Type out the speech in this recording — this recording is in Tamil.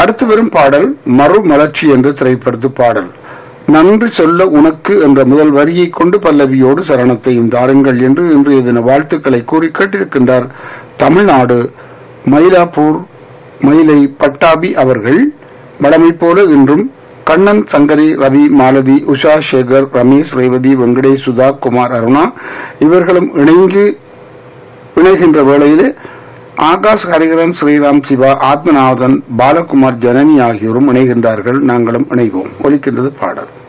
அடுத்து வரும் பாடல் மறுமலர்ச்சி என்று திரைப்படத்து பாடல் நன்றி சொல்ல உனக்கு என்ற முதல் வரியை கொண்டு பல்லவியோடு சரணத்தையும் தாருங்கள் என்று இன்றைய தின வாழ்த்துக்களை கூறி கேட்டிருக்கின்றார் தமிழ்நாடு மயிலாப்பூர் மயிலை பட்டாபி அவர்கள் வழமை போல இன்றும் கண்ணன் சங்கரி ரவி மாலதி உஷா சேகர் ரமேஷ் ரேவதி வெங்கடேஷ் சுதா குமார் அருணா இவர்களும் இணைந்து இணைகின்ற வேளையிலே ஆகாஷ் ஹரிகரன் ஸ்ரீராம் சிவா ஆத்மநாதன் பாலகுமார் ஜனனி ஆகியோரும் இணைகின்றார்கள் நாங்களும் இணைவோம் ஒலிக்கின்றது பாடல்